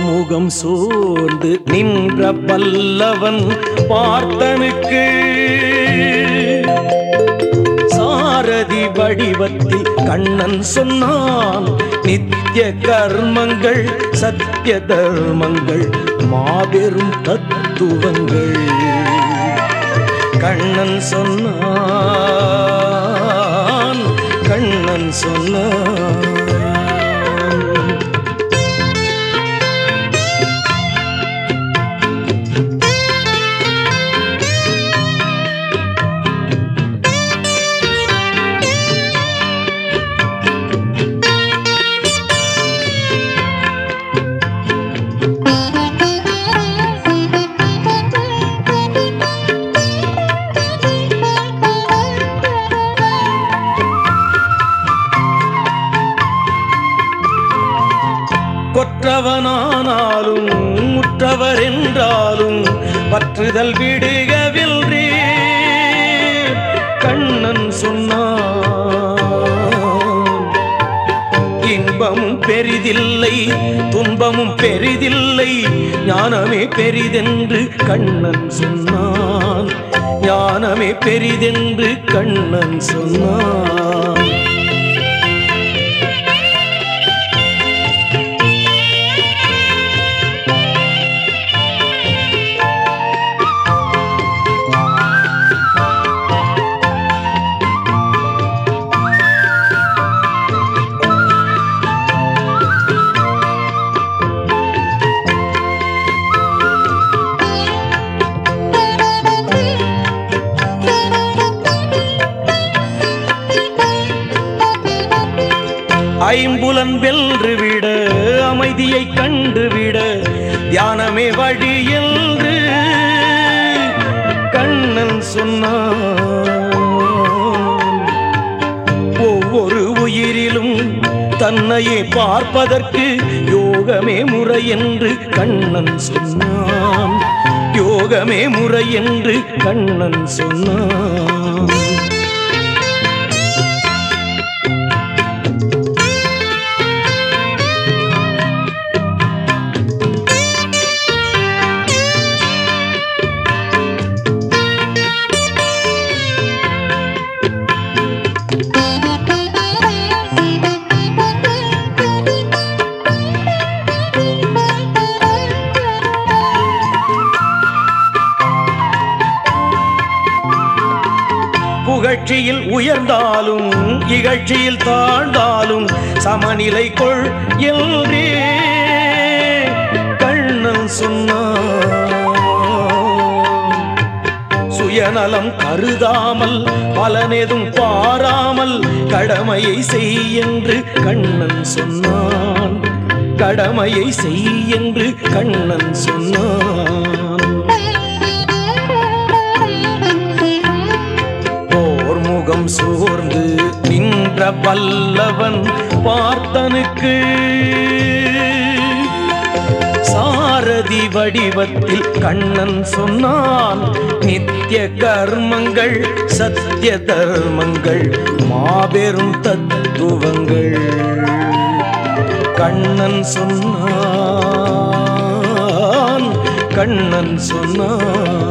முகம் சோர்ந்து நின்ற பல்லவன் பார்த்தனுக்கு சாரதி வடிவத்தில் கண்ணன் சொன்னான் நித்திய கர்மங்கள் சத்திய தர்மங்கள் மாபெரும் தத்துவங்கள் கண்ணன் சொன்னான் கண்ணன் சொன்னான் கொற்றவனானாலும் முற்றவர் என்றாலும் பற்றுதல் விடுகவில்றே கண்ணன் சொன்னான் இன்பமும் பெரிதில்லை துன்பமும் பெரிதில்லை ஞானமே பெரிதென்று கண்ணன் சொன்னான் ஞானமே பெரிதென்று கண்ணன் சொன்னான் ஐம்புலன் வென்று விட அமைதியை கண்டுவிட தியானமே வழி என்று கண்ணன் சொன்னான் ஒவ்வொரு உயிரிலும் தன்னையே பார்ப்பதற்கு யோகமே முறை என்று கண்ணன் சொன்னான் யோகமே முறை என்று கண்ணன் சொன்னான் புகழ்ச்சியில் உயர்ந்தாலும் இகழ்ச்சியில் தாழ்ந்தாலும் சமநிலை கொள் என்றே கண்ணன் சொன்னான் சுயநலம் கருதாமல் பலனெதும் பாராமல் கடமையை செய் என்று கண்ணன் சொன்னான் கடமையை செய் என்று கண்ணன் சொன்னான் போர் முகம் சோர்ந்து நின்ற பல்லவன் பார்த்தனுக்கு சாரதி வடிவத்தில் கண்ணன் சொன்னான் நித்திய கர்மங்கள் சத்திய தர்மங்கள் மாபெரும் தத்துவங்கள் கண்ணன் சொன்னான் கண்ணன் சொன்னான்